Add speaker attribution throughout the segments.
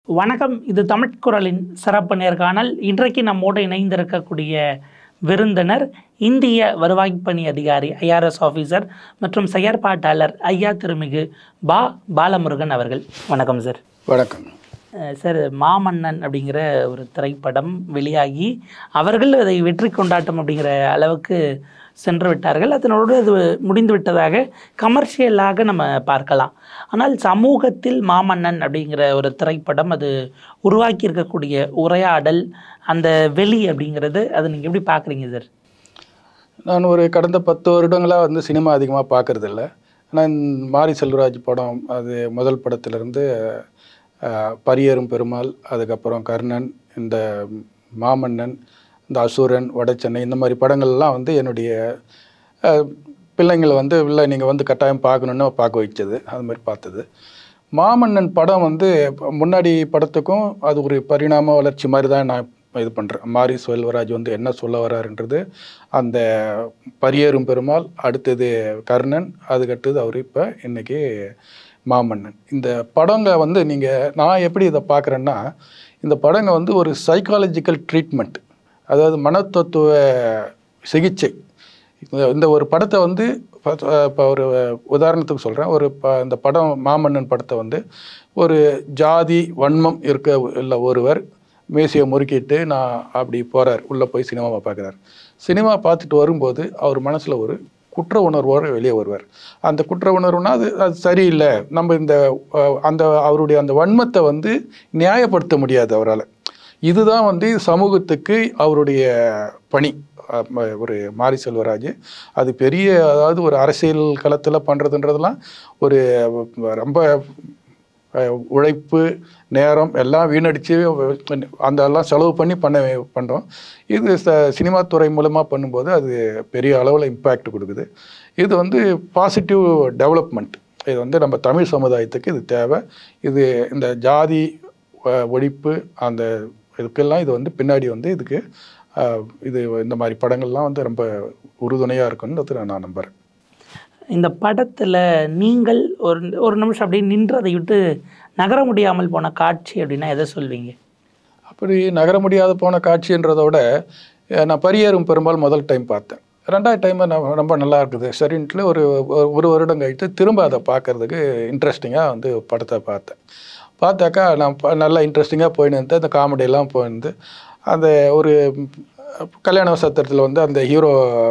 Speaker 1: வணக்கம் இது தமிழ் குரலின் சிறப்பு நேர்காணல் இன்றைக்கு நம்மோடு இணைந்திருக்கக்கூடிய விருந்தினர் இந்திய வருவாய் பணி அதிகாரி ஐஆர்எஸ் ஆஃபீஸர் மற்றும் செயற்பாட்டாளர் ஐயா திருமிகு பா பாலமுருகன் அவர்கள் வணக்கம் சார்
Speaker 2: வணக்கம்
Speaker 1: அஹ் சார் மாமன்னன் அப்படிங்கிற ஒரு திரைப்படம் வெளியாகி அவர்கள் அதை வெற்றி கொண்டாட்டம் அப்படிங்கிற அளவுக்கு சென்று விட்டார்கள் அதனோடு அது முடிந்து விட்டதாக கமர்ஷியலாக நம்ம பார்க்கலாம் ஆனால் சமூகத்தில் மாமன்னன் அப்படிங்கிற ஒரு திரைப்படம் அது உருவாக்கி இருக்கக்கூடிய உரையாடல் அந்த வெளி அப்படிங்கிறது அது நீங்கள் எப்படி பார்க்குறீங்க சார்
Speaker 2: நான் ஒரு கடந்த பத்து வருடங்களாக வந்து சினிமா அதிகமாக பார்க்கறது இல்ல ஆனால் மாரி செல்வராஜ் படம் அது முதல் படத்திலிருந்து அஹ், பரியேறும் பெருமாள் அதுக்கப்புறம் கர்ணன் இந்த மாமன்னன் இந்த அசுரன் வடச்சென்னை இந்த மாதிரி படங்கள்லாம் வந்து என்னுடைய அஹ், பிள்ளைங்களை வந்து இல்லை நீங்கள் வந்து கட்டாயம் பார்க்கணுன்னு பார்க்க வச்சது அது மாதிரி பார்த்தது மாமன்னன் படம் வந்து முன்னாடி படத்துக்கும் அது ஒரு பரிணாம வளர்ச்சி மாதிரி தான் நான் இது பண்ணுறேன் மாரி செல்வராஜ் வந்து என்ன சொல்ல வர்றாருன்றது அந்த பரியேறும் பெருமாள் அடுத்தது கர்ணன் அதுக்கடுத்தது அவர் இப்போ இன்னைக்கு மாமன்னன் இந்த படங்க வந்து நீங்கள் நான் எப்படி இதை பார்க்குறேன்னா இந்த படங்க வந்து ஒரு சைக்காலஜிக்கல் ட்ரீட்மெண்ட் அதாவது மனத்தத்துவ சிகிச்சை இந்த- இந்த ஒரு படத்தை வந்து இப்போ ஒரு உதாரணத்துக்கு சொல்கிறேன் ஒரு ப இந்த படம் மாமன்னன் படத்தை வந்து ஒரு ஜாதி வன்மம் இருக்க உள்ள ஒருவர் மேசியை முறுக்கிட்டு நான் அப்படி போகிறார் உள்ளே போய் சினிமாவை பார்க்குறார் சினிமா பார்த்துட்டு வரும்போது அவர் மனசில் ஒரு குற்ற உணர்வோடு வெளியே வருவார் அந்த குற்ற உணர்வுனா அது அது சரியில்லை நம்ம இந்த அஹ், அந்த அவருடைய அந்த வன்மத்தை வந்து நியாயப்படுத்த முடியாது அவரால் இதுதான் வந்து சமூகத்துக்கு அவருடைய பணி அஹ், ம- ஒரு மாரி செல்வராஜ் அது பெரிய அதாவது ஒரு அரசியல் களத்தில் பண்ணுறதுன்றதெல்லாம் ஒரு ரொம்ப அஹ், உழைப்பு நேரம் எல்லாம் வீணடித்து அந்த எல்லாம் செலவு பண்ணி பண்ண பண்ணுறோம் இது ச சினிமா துறை மூலமாக பண்ணும்போது அது பெரிய அளவில் இம்பேக்ட் கொடுக்குது இது வந்து பாசிட்டிவ் டெவலப்மெண்ட் இது வந்து நம்ம தமிழ் சமுதாயத்துக்கு இது தேவை இது இந்த ஜாதி அஹ், ஒழிப்பு அந்த இதுக்கெல்லாம் இது வந்து பின்னாடி வந்து இதுக்கு அஹ், இது இந்த மாதிரி படங்கள்லாம் வந்து ரொம்ப உறுதுணையாக இருக்குன்னு நான் நம்புகிறேன்
Speaker 1: இந்த படத்தில் நீங்கள் ஒரு ஒரு நிமிஷம் அப்படியே நின்று அதை விட்டு நகர முடியாமல் போன காட்சி அப்படின்னா எதை சொல்வீங்க
Speaker 2: அப்படி நகர முடியாத போன காட்சின்றதை விட அஹ், நான் பரியேறும் பெரும்பால் முதல் டைம் பார்த்தேன் ரெண்டாவது டைம் நான் ரொம்ப நல்லா இருக்குது சரின்ட்டு ஒரு ஒரு- ஒரு வருடம் கழித்து திரும்ப அதை பார்க்கறதுக்கு இன்ட்ரெஸ்டிங்காக வந்து படத்தை பார்த்தேன் பார்த்தாக்கா நான் ப- நல்லா இன்ட்ரெஸ்டிங்காக போயின்னு இருந்தேன் அந்த காமெடியெல்லாம் போயிருந்து அந்த ஒரு கல்யாண சத்திரத்தில் வந்து அந்த ஹீரோ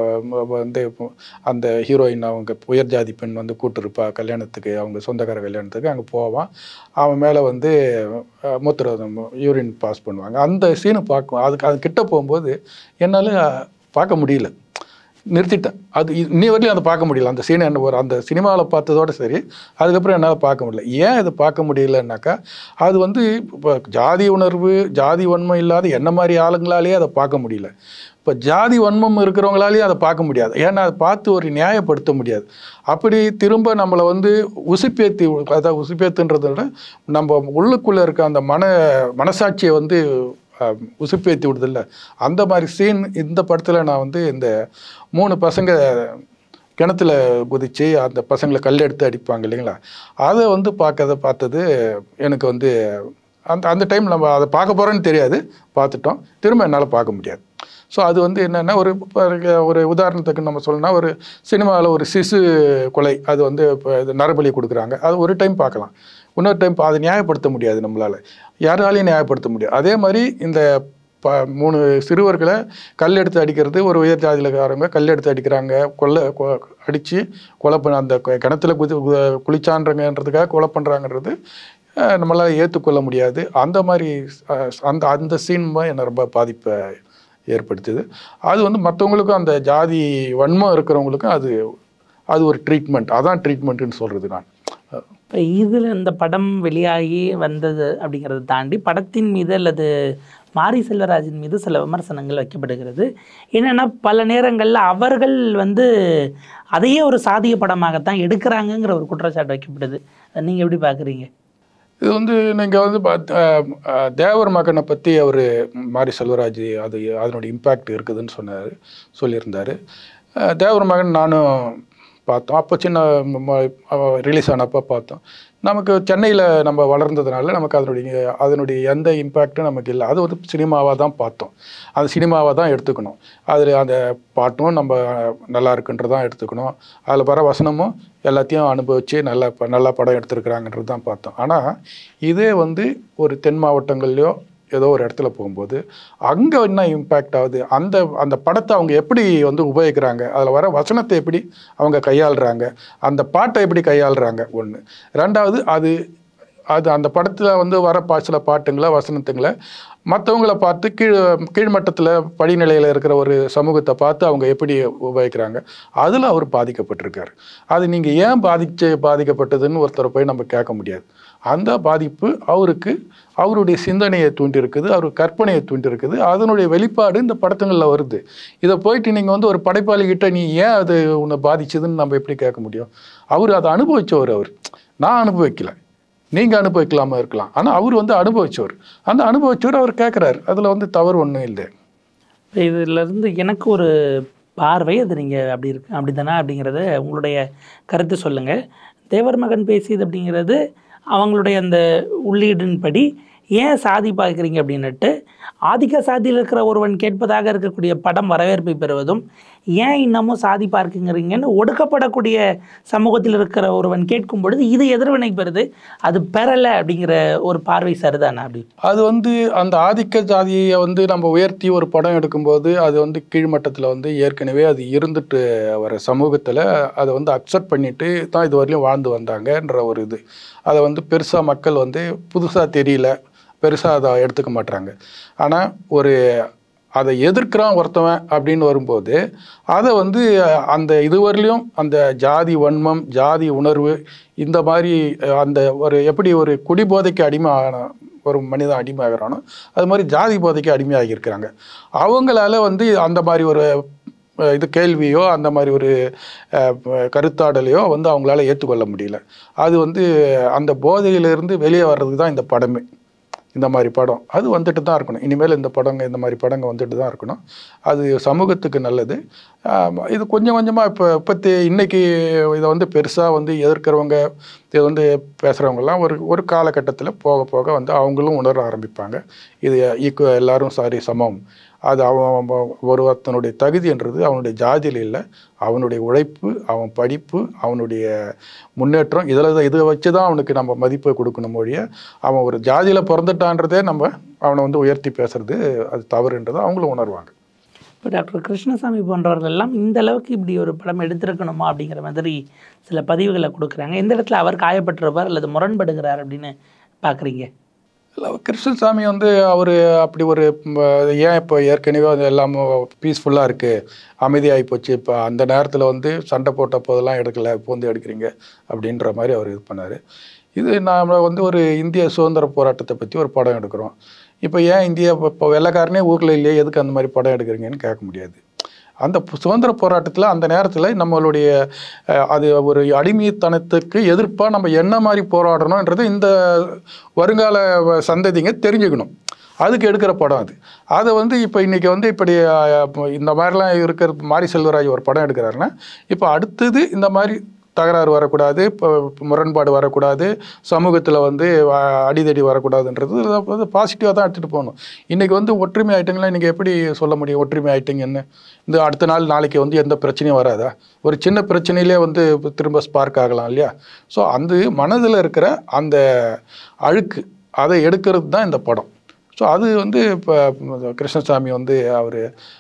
Speaker 2: வந்து அந்த ஹீரோயின் அவங்க உயர் ஜாதி பெண் வந்து கூட்டிருப்பா கல்யாணத்துக்கு அவங்க சொந்தக்கார கல்யாணத்துக்கு அங்கே போவான் அவன் மேலே வந்து அஹ், மூத்திரம் யூரின் பாஸ் பண்ணுவாங்க அந்த சீனை பார்க்கும் அதுக்கு அது கிட்ட போகும்போது என்னால் பார்க்க முடியல நிறுத்திட்டேன் அது இ- இன்னி வரையிலும் அதை பார்க்க முடியல அந்த சீனை என்ன ஒரு அந்த சினிமாவில் பார்த்ததோட சரி அதுக்கப்புறம் என்னால் பார்க்க முடியல ஏன் இதை பார்க்க முடியலன்னாக்கா அது வந்து இப்போ ஜாதி உணர்வு ஜாதி வன்மம் இல்லாத என்ன மாதிரி ஆளுங்களாலேயே அதை பார்க்க முடியல இப்போ ஜாதி வன்மம் இருக்கிறவங்களாலேயும் அதை பார்க்க முடியாது ஏன்னா அதை பார்த்து ஒரு நியாயப்படுத்த முடியாது அப்படி திரும்ப நம்மளை வந்து உசுப்பேத்தி அதாவது உசுப்பேத்துன்றதை விட நம்ம உள்ளுக்குள்ளே இருக்க அந்த மன மனசாட்சியை வந்து அஹ், உசுப்பேத்தி விடுதில்ல அந்த மாதிரி சீன் இந்த படத்தில் நான் வந்து இந்த மூணு பசங்க கிணத்துல குதிச்சு அந்த பசங்களை கல் எடுத்து அடிப்பாங்க இல்லைங்களா அதை வந்து பார்க்கறத பார்த்தது எனக்கு வந்து அந்த அந்த டைம் நம்ம அதை பார்க்க போகிறோன்னு தெரியாது பார்த்துட்டோம் திரும்ப என்னால் பார்க்க முடியாது ஸோ அது வந்து என்னென்னா ஒரு இப்ப ஒரு உதாரணத்துக்கு நம்ம சொல்லணும்னா ஒரு சினிமாவில் ஒரு சிசு கொலை அது வந்து இப்போ இது நரபலி கொடுக்குறாங்க அது ஒரு டைம் பார்க்கலாம் இன்னொரு டைம் அதை நியாயப்படுத்த முடியாது நம்மளால் யாராலையும் நியாயப்படுத்த முடியாது அதே மாதிரி இந்த ப மூணு சிறுவர்களை கல் எடுத்து அடிக்கிறது ஒரு உயர் ஜாதியிலக்காரங்க கல் எடுத்து அடிக்கிறாங்க கொல்ல அடித்து கொலை பண்ண அந்த க- கிணத்துல குதி கு- குளிச்சான்றங்கன்றதுக்காக கொலை பண்ணுறாங்கன்றது நம்மளால் ஏற்றுக்கொள்ள முடியாது அந்த மாதிரி அஹ், அந்த அந்த சீன் என்னை ரொம்ப பாதிப்பை ஏற்படுத்துது அது வந்து மற்றவங்களுக்கும் அந்த ஜாதி வன்மம் இருக்கிறவங்களுக்கும் அது அது ஒரு ட்ரீட்மெண்ட் அதான் ட்ரீட்மெண்ட்டுன்னு சொல்கிறது நான்
Speaker 1: இப்போ இதில் இந்த படம் வெளியாகி வந்தது அப்படிங்கிறத தாண்டி படத்தின் மீது அல்லது மாரி செல்வராஜின் மீது சில விமர்சனங்கள் வைக்கப்படுகிறது என்னென்னா பல நேரங்களில் அவர்கள் வந்து அதையே ஒரு சாதிய படமாகத்தான் எடுக்கிறாங்கங்கிற ஒரு குற்றச்சாட்டு வைக்கப்படுது அதை நீங்கள் எப்படி பார்க்குறீங்க
Speaker 2: இது வந்து நீங்கள் வந்து பாத்- அஹ், அஹ், தேவர் மகனை பற்றி அவர் மாரி செல்வராஜ் அது அதனுடைய இம்பேக்ட் இருக்குதுன்னு சொன்னார் சொல்லியிருந்தார் அஹ், தேவர் மகன் நானும் பார்த்தோம் அப்போ சின்ன ரிலீஸ் ஆனப்போ பார்த்தோம் நமக்கு சென்னையில் நம்ம வளர்ந்ததுனால நமக்கு அதனுடைய அதனுடைய எந்த இம்பேக்ட்டும் நமக்கு இல்லை அது ஒரு சினிமாவாக தான் பார்த்தோம் அந்த சினிமாவை தான் எடுத்துக்கணும் அதில் அந்த பாட்டும் நம்ம நல்லா இருக்குன்றதான் எடுத்துக்கணும் அதில் வர வசனமும் எல்லாத்தையும் அனுபவித்து நல்ல ப- நல்ல படம் எடுத்திருக்கிறாங்கன்றது தான் பார்த்தோம் ஆனால் இதே வந்து ஒரு தென் மாவட்டங்கள்லையோ ஏதோ ஒரு இடத்துல போகும்போது அங்கே என்ன இம்பேக்ட் ஆகுது அந்த அந்த படத்தை அவங்க எப்படி வந்து உபயோகிக்கிறாங்க அதில் வர வசனத்தை எப்படி அவங்க கையாளுறாங்க அந்த பாட்டை எப்படி கையாளுறாங்க ஒன்று ரெண்டாவது அது அது அந்த படத்தில் வந்து வர பா சில பாட்டுங்களை வசனத்துங்களை மற்றவங்கள பார்த்து கீழ் கீழ்மட்டத்தில் படிநிலையில் இருக்கிற ஒரு சமூகத்தை பார்த்து அவங்க எப்படி உபயோகிக்கிறாங்க அதில் அவர் பாதிக்கப்பட்டிருக்காரு அது நீங்கள் ஏன் பாதிச்சு பாதிக்கப்பட்டதுன்னு ஒருத்தரை போய் நம்ம கேட்க முடியாது அந்த பாதிப்பு அவருக்கு அவருடைய சிந்தனையை தூண்டியிருக்குது அவர் கற்பனையை தூண்டியிருக்குது அதனுடைய வெளிப்பாடு இந்த படத்துங்களில் வருது இதை போயிட்டு நீங்கள் வந்து ஒரு படைப்பாளிகிட்ட நீ ஏன் அது உன்னை பாதிச்சதுன்னு நம்ம எப்படி கேட்க முடியும் அவர் அதை அனுபவிச்சவர் அவர் நான் அனுபவிக்கல நீங்கள் அனுபவிக்கலாமா இருக்கலாம் ஆனால் அவர் வந்து அனுபவிச்சவர் அந்த அனுபவிச்சவர் அவர் கேட்குறாரு அதில் வந்து தவறு ஒன்றும் இல்லை
Speaker 1: இப்போ இதிலிருந்து எனக்கு ஒரு பார்வை அது நீங்கள் அப்படி இருக்கு அப்படி தானே அப்படிங்கிறத உங்களுடைய கருத்து சொல்லுங்கள் தேவர் மகன் பேசியது அப்படிங்கிறது அவங்களுடைய அந்த உள்ளீடின்படி ஏன் சாதி பார்க்குறீங்க அப்படின்னுட்டு ஆதிக்க சாதியில் இருக்கிற ஒருவன் கேட்பதாக இருக்கக்கூடிய படம் வரவேற்பை பெறுவதும் ஏன் இன்னமும் சாதி பார்க்குங்கிறீங்கன்னு ஒடுக்கப்படக்கூடிய சமூகத்தில் இருக்கிற ஒருவன் கேட்கும் பொழுது இது எதிர்வினை பெறுது அது பெறலை அப்படிங்கிற ஒரு பார்வை சரிதானே அப்படி
Speaker 2: அது வந்து அந்த ஆதிக்க ஜாதியை வந்து நம்ம உயர்த்தி ஒரு படம் எடுக்கும்போது அது வந்து கீழ்மட்டத்தில் வந்து ஏற்கனவே அது இருந்துட்டு வர சமூகத்தில் அதை வந்து அக்செப்ட் பண்ணிட்டு தான் இது வரையிலும் வாழ்ந்து வந்தாங்கன்ற ஒரு இது அதை வந்து பெருசாக மக்கள் வந்து புதுசாக தெரியல பெருசாக அதை எடுத்துக்க மாட்றாங்க ஆனால் ஒரு அதை எதிர்க்கிறான் ஒருத்தவன் அப்படின்னு வரும்போது அதை வந்து அந்த இதுவரையிலும் அந்த ஜாதி வன்மம் ஜாதி உணர்வு இந்த மாதிரி அஹ், அந்த ஒரு எப்படி ஒரு குடிபோதைக்கு அடிமை ஆன ஒரு மனிதன் அடிமையாகிறானோ அது மாதிரி ஜாதி போதைக்கு அடிமையாகி இருக்கிறாங்க அவங்களால வந்து அந்த மாதிரி ஒரு அஹ், இது கேள்வியோ அந்த மாதிரி ஒரு அஹ், ப- கருத்தாடலையோ வந்து அவங்களால ஏற்றுக்கொள்ள முடியல அது வந்து அந்த போதையிலிருந்து வெளியே வர்றதுக்கு தான் இந்த படமே இந்த மாதிரி படம் அது வந்துட்டு தான் இருக்கணும் இனிமேல் இந்த படங்க இந்த மாதிரி படங்க வந்துட்டு தான் இருக்கணும் அது சமூகத்துக்கு நல்லது ஆமா, இது கொஞ்சம் கொஞ்சமாக இப்போ இப்போத்தி இன்னைக்கு இதை வந்து பெருசாக வந்து எதிர்க்கிறவங்க இது வந்து பேசுகிறவங்கலாம் ஒரு ஒரு காலகட்டத்தில் போக போக வந்து அவங்களும் உணர ஆரம்பிப்பாங்க இது ஈக்குவ எல்லாரும் சாரி சமம் அது அவன் அவன் ஒருவத்தனுடைய தகுதின்றது அவனுடைய ஜாதியில் இல்லை அவனுடைய உழைப்பு அவன் படிப்பு அவனுடைய முன்னேற்றம் இதில் தான் இதை வச்சு தான் அவனுக்கு நம்ம மதிப்பை கொடுக்கணும் மொழிய அவன் ஒரு ஜாதியில் பிறந்துட்டான்றதே நம்ம அவனை வந்து உயர்த்தி பேசுறது அது தவறுன்றதை அவங்களும் உணர்வாங்க
Speaker 1: இப்போ டாக்டர் கிருஷ்ணசாமி போன்றவர்கள் எல்லாம் இந்த அளவுக்கு இப்படி ஒரு படம் எடுத்திருக்கணுமா அப்படிங்கிற மாதிரி சில பதிவுகளை கொடுக்குறாங்க எந்த இடத்துல அவர் காயப்பட்டிருப்பார் அல்லது முரண்படுகிறார் அப்படின்னு பார்க்குறீங்க
Speaker 2: இல்லை கிருஷ்ணசாமி வந்து அவர் அப்படி ஒரு ம், ஏன் இப்போ ஏற்கனவே அது எல்லாம் பீஸ்ஃபுல்லாக இருக்குது அமைதியாகி போச்சு இப்போ அந்த நேரத்தில் வந்து சண்டை போட்ட போதெல்லாம் எடுக்கல இப்போ வந்து எடுக்கிறீங்க அப்படின்ற மாதிரி அவர் இது பண்ணார் இது நாம் வந்து ஒரு இந்திய சுதந்திர போராட்டத்தை பற்றி ஒரு படம் எடுக்கிறோம் இப்போ ஏன் இந்திய இப்போ வெள்ளைக்காரனே ஊரில் இல்லையே எதுக்கு அந்த மாதிரி படம் எடுக்கிறீங்கன்னு கேட்க முடியாது அந்த பு- சுதந்திர போராட்டத்தில் அந்த நேரத்தில் நம்மளுடைய அஹ், அது ஒரு அடிமைத்தனத்துக்கு எதிர்ப்பாக நம்ம என்ன மாதிரி போராடணுன்றது இந்த வருங்கால வ- சந்ததிங்க தெரிஞ்சுக்கணும் அதுக்கு எடுக்கிற படம் அது அதை வந்து இப்போ இன்றைக்கி வந்து இப்படி அஹ், இப்போ இந்த மாதிரிலாம் இருக்கிற மாரி செல்வராஜ் ஒரு படம் எடுக்கிறாருன்னா இப்போ அடுத்தது இந்த மாதிரி தகராறு வரக்கூடாது இப்போ முரண்பாடு வரக்கூடாது சமூகத்தில் வந்து அஹ், அடிதடி வரக்கூடாதுன்றது வந்து பாசிட்டிவாக தான் எடுத்துகிட்டு போகணும் இன்றைக்கி வந்து ஒற்றுமை ஆயிட்டங்களாம் இன்றைக்கி எப்படி சொல்ல முடியும் ஒற்றுமை ஆயிட்டங்கன்னு இந்த அடுத்த நாள் நாளைக்கு வந்து எந்த பிரச்சனையும் வராதா ஒரு சின்ன பிரச்சனையிலே வந்து திரும்ப ஸ்பார்க் ஆகலாம் இல்லையா ஸோ அந்த மனதில் இருக்கிற அந்த அழுக்கு அதை எடுக்கிறது தான் இந்த படம் ஸோ அது வந்து இப்போ கிருஷ்ணசாமி வந்து அவர்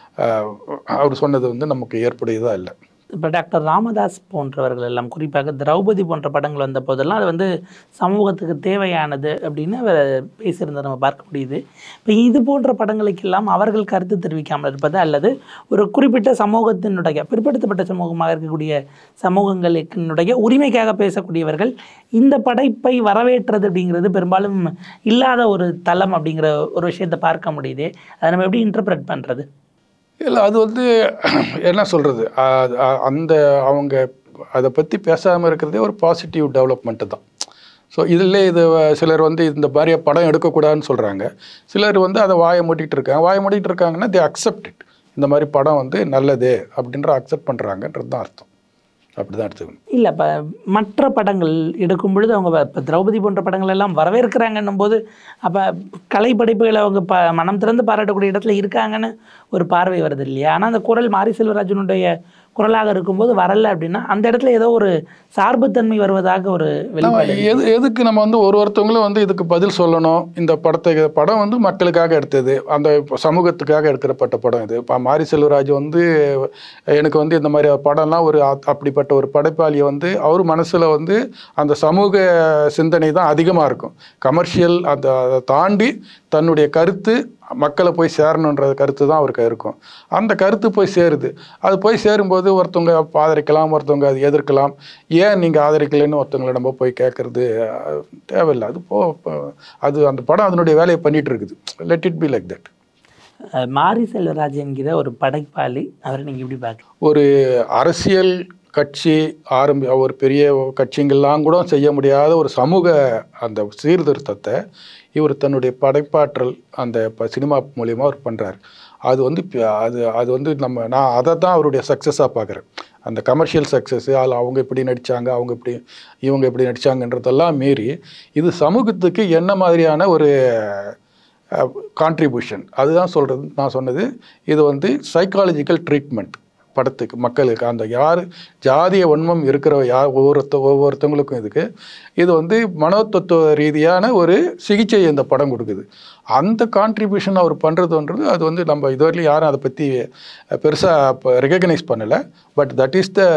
Speaker 2: அவர் சொன்னது வந்து நமக்கு ஏற்புடையதாக இல்லை
Speaker 1: இப்போ டாக்டர் ராமதாஸ் போன்றவர்கள் எல்லாம் குறிப்பாக திரௌபதி போன்ற படங்கள் வந்த போதெல்லாம் அது வந்து சமூகத்துக்கு தேவையானது அப்படின்னு அவர் பேசியிருந்ததை நம்ம பார்க்க முடியுது இப்போ இது போன்ற படங்களுக்கெல்லாம் அவர்கள் கருத்து தெரிவிக்காமல் இருப்பது அல்லது ஒரு குறிப்பிட்ட சமூகத்தினுடைய பிற்படுத்தப்பட்ட சமூகமாக இருக்கக்கூடிய சமூகங்களுக்கினுடைய உரிமைக்காக பேசக்கூடியவர்கள் இந்த படைப்பை வரவேற்றது அப்படிங்கிறது பெரும்பாலும் இல்லாத ஒரு தளம் அப்படிங்கிற ஒரு விஷயத்தை பார்க்க முடியுது அதை நம்ம எப்படி இன்டர்பிரட் பண்ணுறது
Speaker 2: இல்லை அது வந்து என்ன சொல்கிறது அந்த அவங்க அதை பற்றி பேசாமல் இருக்கிறதே ஒரு பாசிட்டிவ் டெவலப்மெண்ட்டு தான் ஸோ இதில் இது வ- சிலர் வந்து இந்த மாதிரி படம் எடுக்கக்கூடாதுன்னு சொல்கிறாங்க சிலர் வந்து அதை வாயை மூட்டிகிட்டு இருக்காங்க வாயை மூட்டிகிட்டு இருக்காங்கன்னா தே அக்செப்ட் இட் இந்த மாதிரி படம் வந்து நல்லது அப்படின்ற அக்செப்ட் பண்ணுறாங்கன்றது தான் அர்த்தம் அப்படி தான் எடுத்துக்கணும்
Speaker 1: இல்லை இப்போ மற்ற படங்கள் எடுக்கும் பொழுது அவங்க இப்போ திரௌபதி போன்ற படங்கள் எல்லாம் வரவேற்கிறாங்கன்னும் போது அப்போ கலை படைப்புகளை அவங்க ப மனம் திறந்து பாராட்டக்கூடிய இடத்துல இருக்காங்கன்னு ஒரு பார்வை வருது இல்லையா ஆனால் அந்த குரல் மாரி செல்வராஜனுடைய குரலாக இருக்கும்போது வரல அப்படின்னா அந்த இடத்துல ஏதோ ஒரு சார்புத்தன்மை வருவதாக ஒரு வெளிப்பாடு
Speaker 2: எது எதுக்கு நம்ம வந்து ஒரு ஒருத்தவங்களும் வந்து இதுக்கு பதில் சொல்லணும் இந்த படத்தை படம் வந்து மக்களுக்காக எடுத்தது அந்த சமூகத்துக்காக எடுக்கப்பட்ட படம் இது இப்போ மாரி செல்வராஜ் வந்து எனக்கு வந்து இந்த மாதிரி படம்லாம் ஒரு அ- அப்படிப்பட்ட ஒரு படைப்பாளியை வந்து அவர் மனசில் வந்து அந்த சமூக சிந்தனை தான் அதிகமாக இருக்கும் கமர்ஷியல் அந்த அதை தாண்டி தன்னுடைய கருத்து மக்களை போய் சேரணுன்ற கருத்து தான் அவருக்கு இருக்கும் அந்த கருத்து போய் சேருது அது போய் சேரும்போது ஒருத்தவங்க ஆதரிக்கலாம் ஒருத்தவங்க அது எதிர்க்கலாம் ஏன் நீங்கள் ஆதரிக்கலைன்னு ஒருத்தவங்களை நம்ம போய் கேட்குறது தேவையில்லை அது போ போ- அது அந்த படம் அதனுடைய வேலையை பண்ணிட்டு இருக்குது let it be like that
Speaker 1: ah Mari Selvaraj என்கிற ஒரு படைப்பாளி அவரை நீங்கள் எப்படி பார்க்கலாம்
Speaker 2: ஒரு அரசியல் கட்சி ஆரம்பி ஒரு பெரிய கட்சிங்கள்லாம் கூட செய்ய முடியாத ஒரு சமூக அந்த சீர்திருத்தத்தை இவர் தன்னுடைய படைப்பாற்றல் அந்த ப சினிமா மூலியமாக அவர் பண்ணுறாரு அது வந்து ப- அது அது வந்து நம்ம நான் அதை தான் அவருடைய சக்ஸஸாக பார்க்குறேன் அந்த கமர்ஷியல் சக்ஸஸ் அதில் அவங்க எப்படி நடித்தாங்க அவங்க எப்படி இவங்க எப்படி நடித்தாங்கன்றதெல்லாம் மீறி இது சமூகத்துக்கு என்ன மாதிரியான ஒரு கான்ட்ரிபியூஷன் அதுதான் சொல்கிறது நான் சொன்னது இது வந்து சைக்காலஜிக்கல் ட்ரீட்மெண்ட் படத்துக்கு மக்களுக்கு அந்த யார் ஜாதிய வன்மம் இருக்கிற யார் ஒவ்வொருத்த ஒவ்வொருத்தவங்களுக்கும் இதுக்கு இது வந்து மனோதத்துவ ரீதியான ஒரு சிகிச்சை இந்த படம் கொடுக்குது அந்த கான்ட்ரிபியூஷன் அவர் பண்ணுறதுன்றது அது வந்து நம்ம இதுவரையிலும் யாரும் அதை பற்றி பெருசாக ரெகக்னைஸ் பண்ணலை பட் தட் இஸ் த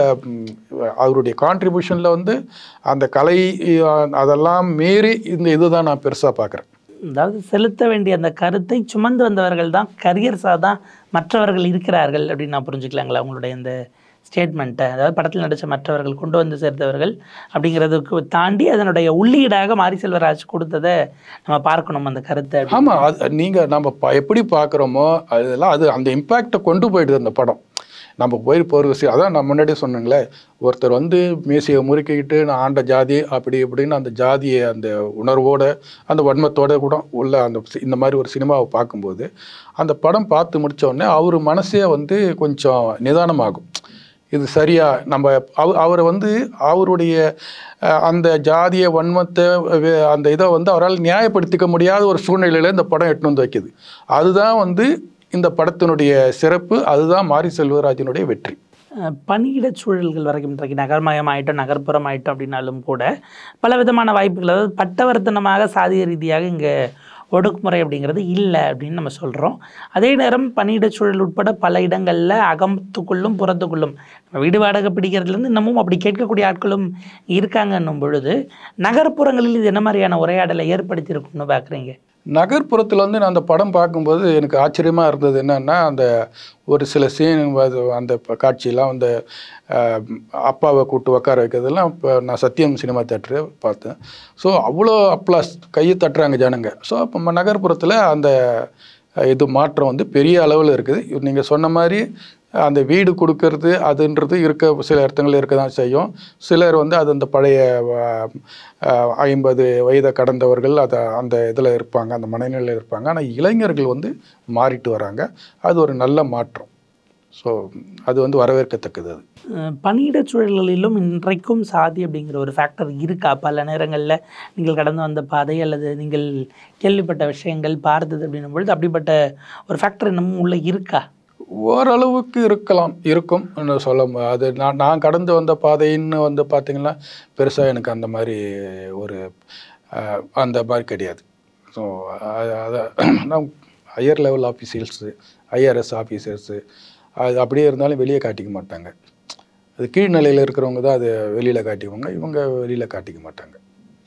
Speaker 2: அவருடைய கான்ட்ரிபியூஷனில் வந்து அந்த கலை அஹ், அதெல்லாம் மீறி இந்த இதுதான் நான் பெருசாக பார்க்குறேன்
Speaker 1: அதாவது செலுத்த வேண்டிய அந்த கருத்தை சுமந்து வந்தவர்கள் தான் கரியர்ஸாக தான் மற்றவர்கள் இருக்கிறார்கள் அப்படின்னு நான் புரிஞ்சுக்கலாங்களா அவங்களுடைய இந்த ஸ்டேட்மெண்ட்டை அதாவது படத்தில் நடித்த மற்றவர்கள் கொண்டு வந்து சேர்த்தவர்கள் அப்படிங்கிறதுக்கு தாண்டி அதனுடைய உள்ளீடாக மாரி செல்வராஜ் கொடுத்ததை நம்ம பார்க்கணும் அந்த கருத்தை அப்படி.
Speaker 2: ஆமாம் அது நீங்கள் நம்ம ப எப்படி பார்க்குறோமோ அதெல்லாம் அது அந்த இம்பேக்டை கொண்டு போயிடுது அந்த படம் நம்ம போய் இப்போ ஒரு விஷயம் அதான் நான் முன்னாடியே சொன்னேங்களே ஒருத்தர் வந்து மீசையை முறுக்கிக்கிட்டு நான் ஆண்ட ஜாதி அப்படி இப்படின்னு அந்த ஜாதியை அந்த உணர்வோட அந்த வன்மத்தோட கூட உள்ள அந்த சி- இந்த மாதிரி ஒரு சினிமாவை பார்க்கும்போது அந்த படம் பார்த்து முடிச்ச உடனே அவர் மனசே வந்து கொஞ்சம் நிதானமாகும் இது சரியா நம்ம அவ அவரை வந்து அவருடைய அஹ், அந்த ஜாதிய வன்மத்தை வே- அந்த இதை வந்து அவரால் நியாயப்படுத்திக்க முடியாத ஒரு சூழ்நிலையில இந்த படம் எட்டுன்னு வந்து வைக்குது அதுதான் வந்து இந்த படத்தினுடைய சிறப்பு அதுதான் மாரி செல்வராஜனுடைய வெற்றி
Speaker 1: அஹ் பணியிடச் சூழல்கள் வரைக்கும் இன்றைக்கு நகர்மயம் ஆயிட்டோம் நகர்ப்புறம் ஆயிட்டோம் அப்படின்னாலும் கூட பல விதமான வாய்ப்புகள் அதாவது பட்டவர்த்தனமாக சாதிய ரீதியாக இங்கே ஒடுக்குமுறை அப்படிங்கிறது இல்லை அப்படின்னு நம்ம சொல்கிறோம் அதே நேரம் பணியிடச் சூழல் உட்பட பல இடங்களில் அகத்துக்குள்ளும் புறத்துக்குள்ளும் நம்ம வீடு வாடகை பிடிக்கிறதுலேருந்து இன்னமும் அப்படி கேட்கக்கூடிய ஆட்களும் இருக்காங்கன்னும் பொழுது நகர்ப்புறங்களில் இது என்ன மாதிரியான உரையாடலை ஏற்படுத்தியிருக்கும்னு பார்க்குறீங்க
Speaker 2: நகர்ப்புறத்தில் வந்து நான் அந்த படம் பார்க்கும்போது எனக்கு ஆச்சரியமாக இருந்தது என்னன்னா அந்த ஒரு சில சீன் அந்த ப- காட்சியெல்லாம் அந்த அஹ், அப்பாவை கூட்டு உட்கார வைக்கிறதெல்லாம் இப்போ நான் சத்யம் சினிமா தேட்டரு பார்த்தேன் ஸோ அவ்வளோ அப்ளாஸ் கையை தட்டுறாங்க ஜனங்க ஸோ அப்போ நகர்ப்புறத்தில் அந்த அஹ், இது மாற்றம் வந்து பெரிய அளவில் இருக்குது நீங்கள் சொன்ன மாதிரி அந்த வீடு கொடுக்கறது அதுன்றது இருக்க சில இடத்துங்களில் இருக்க தான் செய்யும் சிலர் வந்து அது அந்த பழைய அஹ், அஹ், ஐம்பது வயதை கடந்தவர்கள் அதை அந்த இதில் இருப்பாங்க அந்த மனநிலையில் இருப்பாங்க ஆனால் இளைஞர்கள் வந்து மாறிட்டு வராங்க அது ஒரு நல்ல மாற்றம் ஸோ அது வந்து வரவேற்கத்தக்கது அது
Speaker 1: அஹ் பணியிடச் சூழல்களிலும் இன்றைக்கும் சாதி அப்படிங்கிற ஒரு ஃபேக்டர் இருக்கா பல நேரங்களில் நீங்கள் கடந்து வந்த பாதை அல்லது நீங்கள் கேள்விப்பட்ட விஷயங்கள் பார்த்தது அப்படின்னும் பொழுது அப்படிப்பட்ட ஒரு ஃபேக்டர் இன்னமும் உள்ள இருக்கா
Speaker 2: ஓரளவுக்கு இருக்கலாம் இருக்கும் ன்னு சொல்ல மு- அது நான் நான் கடந்து வந்த பாதைன்னு வந்து பார்த்தீங்கன்னா பெருசாக எனக்கு அந்த மாதிரி ஒரு அஹ், அந்த மாதிரி கிடையாது ஸோ அதை நான் higher level officers IRS officers அது அப்படியே இருந்தாலும் வெளியே காட்டிக்க மாட்டாங்க அது கீழ்நிலையில் இருக்கிறவங்க தான் அதை வெளியில் காட்டிக்குவாங்க இவங்க வெளியில் காட்டிக்க மாட்டாங்க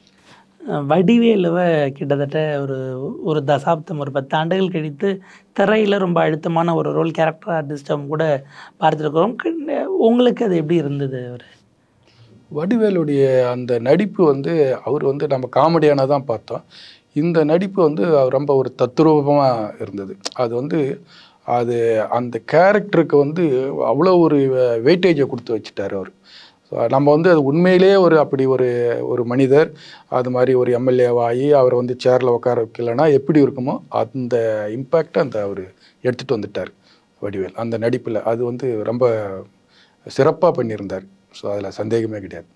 Speaker 1: அஹ் வடிவேலுவை கிட்டத்தட்ட ஒரு ஒரு தசாப்தம் ஒரு பத்து ஆண்டுகள் கழித்து திரையில் ரொம்ப அழுத்தமான ஒரு ரோல் கேரக்டர் ஆர்டிஸ்டம் கூட பார்த்துருக்கிறோம் கிண்ட- உங்களுக்கு அது எப்படி இருந்தது அவர்
Speaker 2: வடிவேலுடைய அந்த நடிப்பு வந்து அவர் வந்து நம்ம காமெடியான தான் பார்த்தோம் இந்த நடிப்பு வந்து அவர் ரொம்ப ஒரு தத்ரூபமாக இருந்தது அது வந்து அது அந்த கேரக்டருக்கு வந்து அவ்வளோ ஒரு வெயிட்டேஜை கொடுத்து வச்சுட்டார் அவர் ஸோ நம்ம வந்து அது உண்மையிலேயே ஒரு அப்படி ஒரு ஒரு மனிதர் அது மாதிரி ஒரு எம்எல்ஏவாகி அவரை வந்து சேரில் உட்கார வைக்கலைன்னா எப்படி இருக்குமோ அந்த இம்பேக்டை அந்த அவர் எடுத்துகிட்டு வந்துட்டார் வடிவேல் அந்த நடிப்பில் அது வந்து ரொம்ப சிறப்பாக பண்ணியிருந்தார் ஸோ அதில் சந்தேகமே கிடையாது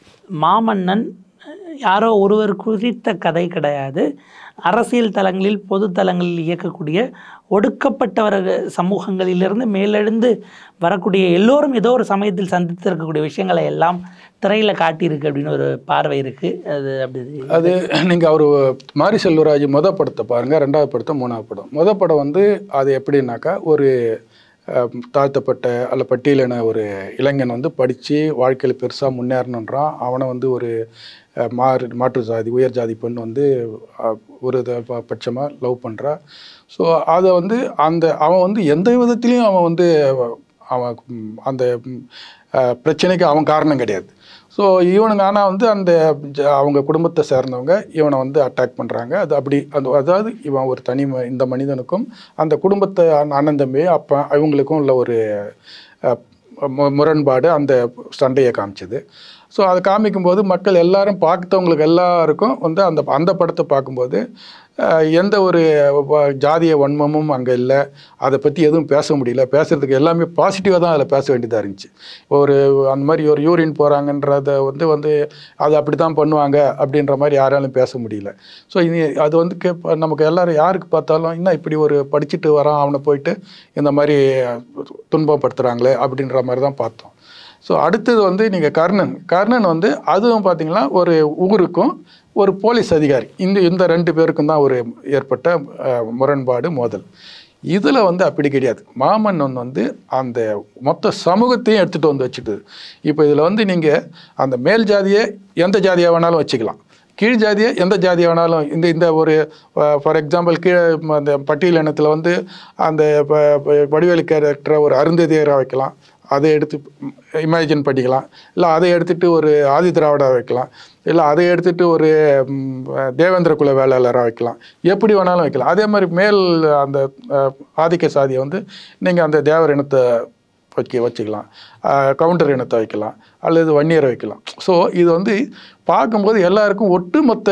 Speaker 1: மாமன்னன் யாரோ ஒருவர் குறித்த கதை கிடையாது அரசியல் தளங்களில் பொது தளங்களில் இயக்கக்கூடிய ஒடுக்கப்பட்டவர் சமூகங்களிலிருந்து மேலெழுந்து வரக்கூடிய எல்லோரும் ஏதோ ஒரு சமயத்தில் சந்தித்திருக்கக்கூடிய விஷயங்களை எல்லாம் திரையில் காட்டியிருக்கு அப்படின்னு ஒரு பார்வை இருக்குது அது அப்படி
Speaker 2: அது நீங்கள் அவர் மாரி செல்வராஜ் மொத படத்தை பாருங்கள் ரெண்டாவது படத்தை மூணாவது படம் மொத படம் வந்து அது எப்படின்னாக்கா ஒரு அஹ், தாழ்த்தப்பட்ட அல்ல பட்டியலின ஒரு இளைஞன் வந்து படித்து வாழ்க்கையில் பெருசாக முன்னேறணுன்றான் அவனை வந்து ஒரு அஹ், மாறு மாற்று ஜாதி உயர் ஜாதி பெண் வந்து அஹ், ஒரு பட்சமாக லவ் பண்ணுறா ஸோ அதை வந்து அந்த அவன் வந்து எந்த விதத்துலேயும் அவன் வந்து அவன் ம், அந்த ம், அஹ், பிரச்சனைக்கு அவன் காரணம் கிடையாது ஸோ இவனுங்க ஆனால் வந்து அந்த ஜ- அவங்க குடும்பத்தை சேர்ந்தவங்க இவனை வந்து அட்டாக் பண்ணுறாங்க அது அப்படி அந்த அதாவது இவன் ஒரு தனி ம- இந்த மனிதனுக்கும் அந்த குடும்பத்தை அண்ண- அண்ணன் தம்பி அப்போ இவங்களுக்கும் உள்ள ஒரு அஹ், மு- முரண்பாடு அந்த சண்டையை காமிச்சது ஸோ அதை காமிக்கும்போது மக்கள் எல்லாரும் பார்த்தவங்களுக்கு எல்லாருக்கும் வந்து அந்த அந்த படத்தை பார்க்கும்போது அஹ், எந்த ஒரு வ- ஜாதிய வன்மமும் அங்கே இல்லை அதை பற்றி எதுவும் பேச முடியல பேசுறதுக்கு எல்லாமே பாசிட்டிவாக தான் அதில் பேச வேண்டியதாக இருந்துச்சு ஒரு அந்த மாதிரி ஒரு யூரின் போகிறாங்கன்றத வந்து வந்து அது அப்படி தான் பண்ணுவாங்க அப்படின்ற மாதிரி யாராலும் பேச முடியல ஸோ இது அது வந்து கே நமக்கு எல்லாரும் யாருக்கு பார்த்தாலும் இன்னும் இப்படி ஒரு படிச்சுட்டு வரான் அவனை போயிட்டு இந்த மாதிரி துன்பப்படுத்துகிறாங்களே அப்படின்ற மாதிரி தான் பார்த்தோம் ஸோ அடுத்தது வந்து நீங்கள் கர்ணன் கர்ணன் வந்து அதுவும் பார்த்தீங்கன்னா ஒரு ஊருக்கும் ஒரு போலீஸ் அதிகாரி இந்த இந்த ரெண்டு பேருக்கும் தான் ஒரு ஏற்பட்ட அஹ், முரண்பாடு மோதல் இதில் வந்து அப்படி கிடையாது மாமன்னன் வந்து அந்த மொத்த சமூகத்தையும் எடுத்துகிட்டு வந்து வச்சுட்டு இப்போ இதில் வந்து நீங்கள் அந்த மேல் ஜாதியை எந்த ஜாதியாக வேணாலும் வச்சுக்கலாம் கீழ் ஜாதியை எந்த ஜாதியை வேணாலும் இந்த இந்த ஒரு ஃபார் எக்ஸாம்பிள் கீழே ம, அந்த பட்டியல் இனத்தில் வந்து அந்த ப- ப- வடிவேலு கேரக்டரை ஒரு அருந்ததியராக வைக்கலாம் அதை எடுத்து இமேஜின் பண்ணிக்கலாம் இல்லை அதை எடுத்துட்டு ஒரு ஆதி திராவிடா வைக்கலாம் இல்லை அதை எடுத்துட்டு ஒரு ம், தேவேந்திர குல வேளாளராக வைக்கலாம் எப்படி வேணாலும் வைக்கலாம் அதே மாதிரி மேல் அந்த அஹ், ஆதிக்க சாதியை வந்து நீங்கள் அந்த தேவர் இனத்தை வைக்க வச்சுக்கலாம் அஹ், கவுண்டர் இனத்தை வைக்கலாம் அல்லது வன்னியரை வைக்கலாம் ஸோ இது வந்து பார்க்கும்போது எல்லாருக்கும் ஒட்டுமொத்த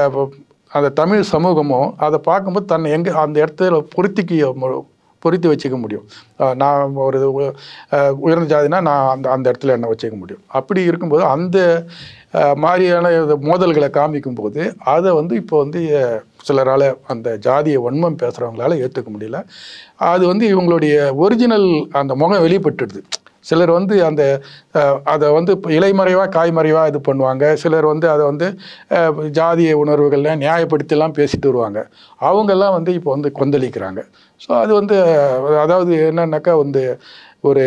Speaker 2: அந்த தமிழ் சமூகமும் அதை பார்க்கும்போது தன்னை எங்கே அந்த இடத்துல பொருத்திக்க மு- பொருத்தி வச்சுக்க முடியும் அஹ் நான் ஒரு உ- அஹ் உயர்ந்த ஜாதினா நான் அந்த அந்த இடத்துல என்ன வச்சுக்க முடியும் அப்படி இருக்கும்போது அந்த அஹ், மாதிரியான இது மோதல்களை காமிக்கும்போது அதை வந்து இப்போ வந்து அஹ், சிலரால் அந்த ஜாதிய வன்மம் பேசுகிறவங்களால ஏற்றுக்க முடியல அது வந்து இவங்களுடைய ஒரிஜினல் அந்த முகம் வெளிப்பட்டுடுது சிலர் வந்து அந்த அஹ், அதை வந்து இப்ப இலைமறைவாக காய்மறைவாக இது பண்ணுவாங்க சிலர் வந்து அதை வந்து அஹ், ஜாதிய உணர்வுகள்ல நியாயப்படுத்திலாம் பேசிட்டு வருவாங்க அவங்கெல்லாம் வந்து இப்போ வந்து கொந்தளிக்கிறாங்க ஸோ அது வந்து அஹ், அதாவது என்னன்னாக்கா வந்து ஒரு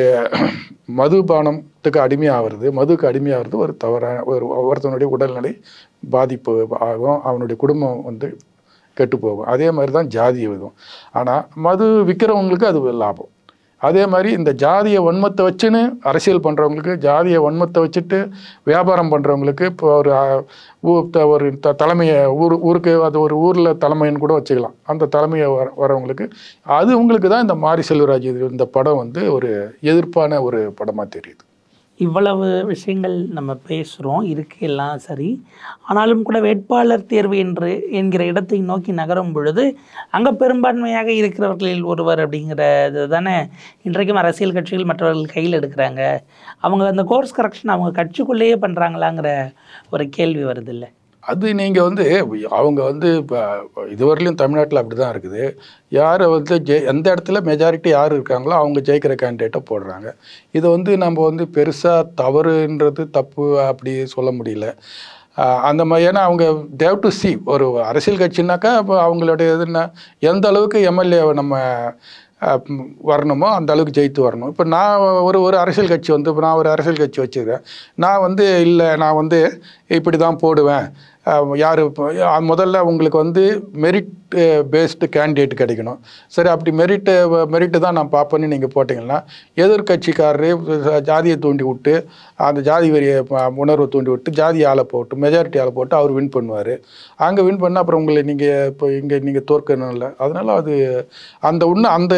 Speaker 2: மதுபானத்துக்கு அடிமையாகிறது மதுக்கு அடிமையாகிறது ஒரு தவறான ஒரு ஒருத்தனுடைய உடல்நிலை பாதிப்பு ஆகும் அவனுடைய குடும்பம் வந்து கெட்டு போகும் அதே மாதிரி தான் ஜாதி இதுவும் ஆனால் மது விற்கிறவங்களுக்கு அது லாபம் அதே மாதிரி இந்த ஜாதிய வன்மத்தை வச்சுன்னு அரசியல் பண்ணுறவங்களுக்கு ஜாதிய வன்மத்தை வச்சுட்டு வியாபாரம் பண்ணுறவங்களுக்கு இப்போ ஒரு அஹ், ஊ- த- ஒரு த தலைமையை ஊர் ஊருக்கு அது ஒரு ஊரில் தலைமைன்னு கூட வச்சுக்கலாம் அந்த தலைமையை வர வரவங்களுக்கு அது உங்களுக்கு தான் இந்த மாரி செல்வராஜ் இது இந்த படம் வந்து ஒரு எதிர்ப்பான ஒரு படமாக தெரியுது
Speaker 1: இவ்வளவு விஷயங்கள் நம்ம பேசுகிறோம் இருக்கு எல்லாம் சரி ஆனாலும் கூட வேட்பாளர் தேர்வு என்று என்கிற இடத்தை நோக்கி நகரும் பொழுது அங்கே பெரும்பான்மையாக இருக்கிறவர்களில் ஒருவர் அப்படிங்கிறது தானே இன்றைக்கும் அரசியல் கட்சிகள் மற்றவர்கள் கையில் எடுக்கிறாங்க அவங்க அந்த கோர்ஸ் கரெக்ஷன் அவங்க கட்சிக்குள்ளேயே பண்ணுறாங்களாங்கிற ஒரு கேள்வி வருது இல்லை
Speaker 2: அது நீங்கள் வந்து அவங்க வந்து இப்போ இதுவரையிலும் தமிழ்நாட்டில் அப்படி தான் இருக்குது யாரை வந்து ஜெ எந்த இடத்துல மெஜாரிட்டி யார் இருக்காங்களோ அவங்க ஜெயிக்கிற கேண்டிடேட்டை போடுறாங்க இதை வந்து நம்ம வந்து பெருசாக தவறுன்றது தப்பு அப்படி சொல்ல முடியல ஆஹ் அந்த மாதிரி ஏன்னா அவங்க தேவ் டு சி ஒரு அரசியல் கட்சினாக்கா இப்போ அவங்களுடைய இது என்ன எந்த அளவுக்கு எம்எல்ஏவை நம்ம ஆஹ் ம், வரணுமோ அந்த அளவுக்கு ஜெயித்து வரணும் இப்போ நான் ஒரு ஒரு அரசியல் கட்சி வந்து இப்போ நான் ஒரு அரசியல் கட்சி வச்சுருக்கேன் நான் வந்து இல்லை நான் வந்து இப்படி தான் போடுவேன் யார் முதல்ல உங்களுக்கு வந்து மெரிட் பேஸ்டு கேண்டிடேட் கிடைக்கணும் சரி அப்படி மெரிட்டு மெரிட்டு தான் நான் பார்ப்பேன்னு நீங்கள் போட்டிங்கன்னா எதிர்கட்சிக்காரரு ஜாதியை தூண்டி விட்டு அந்த ஜாதி வரியை ப- உணர்வை தூண்டி விட்டு ஜாதி ஆளை போட்டு மெஜாரிட்டி ஆளை போட்டு அவர் வின் பண்ணுவார் அங்கே வின் பண்ணால் அப்புறம் உங்களை நீங்கள் இப்போ இங்கே நீங்கள் தோற்கணும்ல அதனால அது அந்த இன்னும் அந்த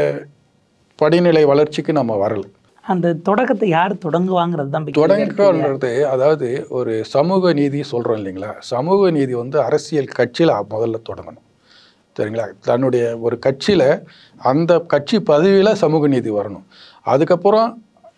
Speaker 2: படிநிலை வளர்ச்சிக்கு நம்ம வரலை
Speaker 1: அந்த தொடக்கத்தை யார் தொடங்குவாங்கிறது தான் இப்ப கேள்வியா இருக்கு.
Speaker 2: தொடக்கன்றது அதாவது ஒரு சமூக நீதி சொல்கிறோம் இல்லைங்களா சமூக நீதி வந்து அரசியல் கட்சியில் முதல்ல தொடங்கணும் சரிங்களா தன்னுடைய ஒரு கட்சியில் அந்த கட்சி பதவியில் சமூக நீதி வரணும் அதுக்கப்புறம்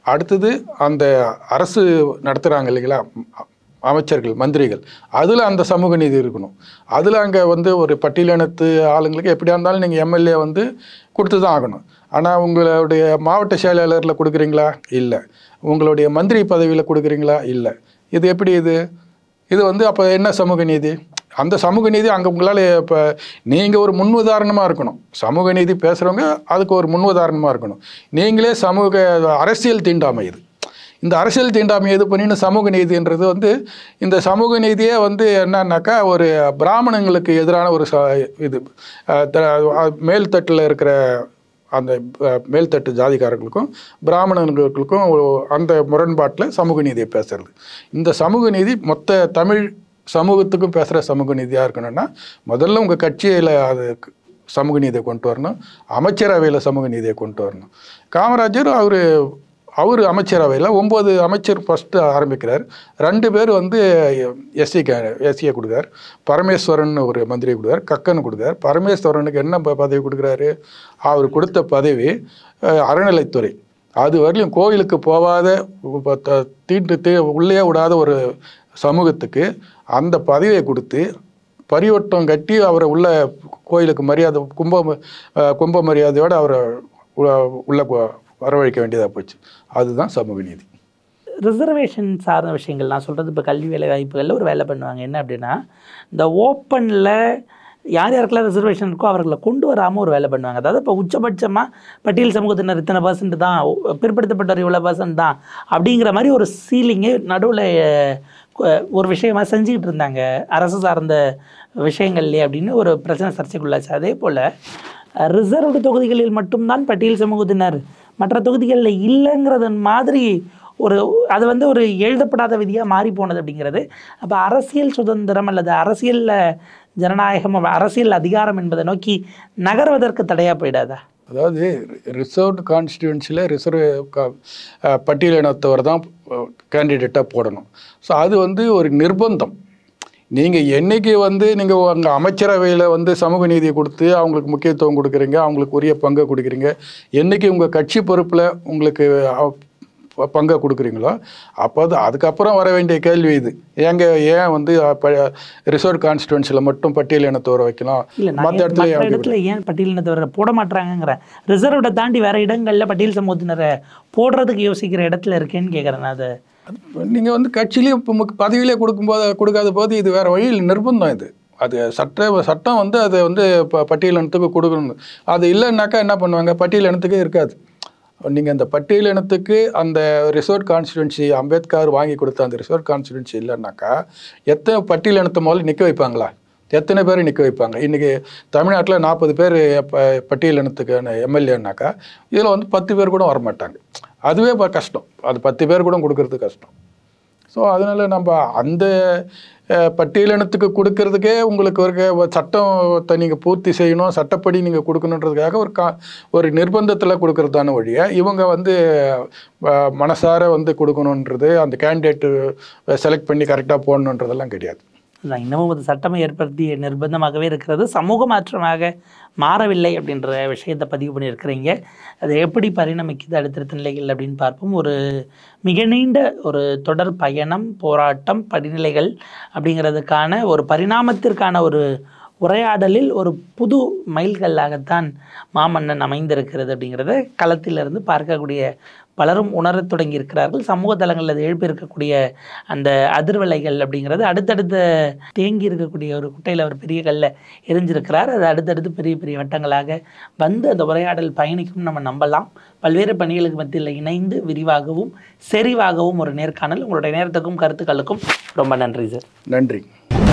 Speaker 2: அடுத்தது அந்த அரசு நடத்துகிறாங்க இல்லைங்களா அமைச்சர்கள் மந்திரிகள் அதில் அந்த சமூக நீதி இருக்கணும் அதில் அங்கே வந்து ஒரு பட்டியலினத்து ஆளுங்களுக்கு எப்படியா இருந்தாலும் நீங்கள் எம்எல்ஏ வந்து கொடுத்து தான் ஆகணும் ஆனால் உங்களுடைய மாவட்ட செயலாளரில் கொடுக்குறீங்களா இல்லை உங்களுடைய மந்திரி பதவியில் கொடுக்குறீங்களா இல்லை இது எப்படி இது இது வந்து அப்போ என்ன சமூக நீதி அந்த சமூக நீதி அங்கே உங்களால் இப்போ நீங்கள் ஒரு முன் உதாரணமாக இருக்கணும் சமூக நீதி பேசுகிறவங்க அதுக்கு ஒரு முன் உதாரணமாக இருக்கணும் நீங்களே சமூக அரசியல் தீண்டாமை இது இந்த அரசியல் தீண்டாமை இது பண்ணின சமூக நீதின்றது வந்து இந்த சமூக நீதியே வந்து என்னன்னாக்கா ஒரு பிராமணங்களுக்கு எதிரான ஒரு ச இது அஹ், த- அஹ், மேல்தட்டில் இருக்கிற அந்த அஹ், மேல்தட்டு ஜாதிக்காரர்களுக்கும் பிராமணர்களுக்கும் ஒரு- அந்த முரண்பாட்டில் சமூக நீதியை பேசுறது இந்த சமூக நீதி மொத்த தமிழ் சமூகத்துக்கும் பேசுகிற சமூக நீதியாக இருக்கணும்னா முதல்ல உங்கள் கட்சியில் அது சமூக நீதியை கொண்டு வரணும் அமைச்சரவையில் சமூக நீதியை கொண்டு வரணும் காமராஜர் அவர் அவர் அமைச்சரவையில் ஒம்பது அமைச்சர் ஃபஸ்ட்டு ஆரம்பிக்கிறார் ரெண்டு பேர் வந்து எஸ்சி எஸ்சியை கொடுக்குறார் பரமேஸ்வரன் ஒரு மந்திரி கொடுக்குறார் கக்கன் கொடுக்குறார் பரமேஸ்வரனுக்கு என்ன ப- பதவி கொடுக்குறாரு அவர் கொடுத்த பதவி அஹ், அறநிலைத்துறை அது வரலையும் கோயிலுக்கு போகாத உ- த- தீண்டு தீ உள்ளே விடாத ஒரு சமூகத்துக்கு அந்த பதவியை கொடுத்து பரிவட்டம் கட்டி அவரை உள்ள கோயிலுக்கு மரியாதை கும்ப அஹ், கும்ப மரியாதையோடு அவரை உ- உள்ள கொ- வரவழைக்க வேண்டியதாக போச்சு அதுதான் சமூக நீதி
Speaker 1: ரிசர்வேஷன் சார்ந்த விஷயங்கள் நான் சொல்கிறது இப்போ கல்வி வேலை வாய்ப்புகளில் ஒரு வேலை பண்ணுவாங்க என்ன அப்படின்னா இந்த ஓப்பனில் யார் யாருக்கெல்லாம் ரிசர்வேஷன் இருக்கோ அவர்களை கொண்டு வராமல் ஒரு வேலை பண்ணுவாங்க அதாவது இப்போ உச்சபட்சமாக பட்டியல் சமூகத்தினர் இத்தனை பர்சன்ட் தான் ஓ- பிற்படுத்தப்பட்டவர் இவ்வளோ பர்சன்ட் தான் அப்படிங்கிற மாதிரி ஒரு சீலிங்கை நடுவில் ஒரு விஷயமா செஞ்சுக்கிட்டு இருந்தாங்க அரசு சார்ந்த விஷயங்கள்லே அப்படின்னு ஒரு பிரச்சனை சர்ச்சைக்குள்ளாச்சு அதே போல் ரிசர்வ்டு தொகுதிகளில் மட்டும்தான் பட்டியல் சமூகத்தினர் மற்ற தொகுதிகளில் இல்லைங்கிறதன் மாதிரி ஒரு அது வந்து ஒரு எழுதப்படாத விதியாக மாறி போனது அப்படிங்கிறது அப்போ அரசியல் சுதந்திரம் அல்லது அரசியல் ஜனநாயகம் அரசியல் அதிகாரம் என்பதை நோக்கி நகர்வதற்கு தடையாக போயிடாதா
Speaker 2: அதாவது ரிசர்வ்டு கான்ஸ்டியூன்சியில் ரிசர்வ் பட்டியலினத்தவர் தான் கேண்டிடேட்டாக போடணும் ஸோ அது வந்து ஒரு நிர்பந்தம் நீங்கள் என்னைக்கு வந்து நீங்கள் உங்கள் அமைச்சரவையில் வந்து சமூக நீதி கொடுத்து அவங்களுக்கு முக்கியத்துவம் கொடுக்குறீங்க அவங்களுக்கு உரிய பங்கை கொடுக்குறீங்க என்னைக்கு உங்கள் கட்சி பொறுப்பில் உங்களுக்கு அஹ், ப- பங்கை கொடுக்குறீங்களோ அப்போ அது அதுக்கப்புறம் வர வேண்டிய கேள்வி இது ஏங்க ஏன் வந்து ரிசர்வ் கான்ஸ்டியூன்சியில் மட்டும் பட்டியல் இனத்தவரை வைக்கணும்
Speaker 1: இல்லை நான்
Speaker 2: மற்ற
Speaker 1: ஏன்
Speaker 2: இடத்துல
Speaker 1: மற்ற
Speaker 2: ஏன் அப்படி
Speaker 1: இடத்துல ஏன் பட்டியலினத்தவரை போட மாட்டாங்கங்கிறேன் ரிசர்வ்டை தாண்டி வேற இடங்களில் பட்டியல் சமூகத்தினரை போடுறதுக்கு யோசிக்கிற இடத்துல இருக்கேன்னு கேட்குறேன் நான் அதை
Speaker 2: நீங்கள் வந்து கட்சியிலேயே இப்போ முக் பதவியிலே கொடுக்கும்போது கொடுக்காத போது இது வேறு வழியில் நிர்பந்தம் இது அது சட்ட சட்டம் வந்து அதை வந்து ப பட்டியல் இனத்துக்கு கொடுக்கணும் அது இல்லைன்னாக்கா என்ன பண்ணுவாங்க பட்டியல் இனத்துக்கே இருக்காது நீங்கள் அந்த பட்டியல் இனத்துக்கு அந்த ரிசர்வ் கான்ஸ்டிடுவன்சி அம்பேத்கர் வாங்கி கொடுத்த அந்த ரிசர்வ் கான்ஸ்டிடுவன்சி இல்லைன்னாக்கா எத்தனை பட்டியல் இனத்தை முதல்ல நிற்க வைப்பாங்களா எத்தனை பேர் நிற்க வைப்பாங்க இன்றைக்கி தமிழ்நாட்டில் நாற்பது பேர் ப பட்டியல் இனத்துக்கான எம்எல்ஏனாக்கா இதில் வந்து பத்து பேர் கூட வரமாட்டாங்க அதுவே இப்போ கஷ்டம் அது பத்து பேர் கூட கொடுக்கறது கஷ்டம் ஸோ அதனால் நம்ம அந்த அஹ், பட்டியலினத்துக்கு கொடுக்கறதுக்கே உங்களுக்கு ஒரு சட்டத்தை நீங்கள் பூர்த்தி செய்யணும் சட்டப்படி நீங்கள் கொடுக்கணுன்றதுக்காக ஒரு கா ஒரு நிர்பந்தத்தில் கொடுக்கறதான வழியை இவங்க வந்து அஹ், மனசார வந்து கொடுக்கணுன்றது அந்த கேண்டிடேட்டு செலக்ட் பண்ணி கரெக்டாக போடணுன்றதெல்லாம் கிடையாது
Speaker 1: அதான் இன்னமும் அது சட்டமை ஏற்படுத்திய நிர்பந்தமாகவே இருக்கிறது சமூக மாற்றமாக மாறவில்லை அப்படின்ற விஷயத்தை பதிவு பண்ணியிருக்கிறீங்க அது எப்படி பரிணமிக்குது அடுத்தடுத்த நிலைகள் அப்படின்னு பார்ப்போம் ஒரு மிக நீண்ட ஒரு தொடர் பயணம் போராட்டம் படிநிலைகள் அப்படிங்கிறதுக்கான ஒரு பரிணாமத்திற்கான ஒரு உரையாடலில் ஒரு புது மைல்கல்லாகத்தான் மாமன்னன் அமைந்திருக்கிறது அப்படிங்கிறத களத்திலிருந்து பார்க்கக்கூடிய பலரும் உணரத் தொடங்கி இருக்கிறார்கள் சமூக தளங்களில் அது எழுப்பியிருக்கக்கூடிய அந்த அதிர்வலைகள் அப்படிங்கிறது அடுத்தடுத்த தேங்கி இருக்கக்கூடிய ஒரு குட்டையில் ஒரு பெரிய கல்ல எரிஞ்சிருக்கிறார் அது அடுத்தடுத்து பெரிய பெரிய வட்டங்களாக வந்து அந்த உரையாடல் பயணிக்கும் நம்ம நம்பலாம் பல்வேறு பணிகளுக்கு மத்தியில் இணைந்து விரிவாகவும் செறிவாகவும் ஒரு நேர்காணல் உங்களுடைய நேரத்துக்கும் கருத்துக்களுக்கும் ரொம்ப நன்றி சார்
Speaker 2: நன்றி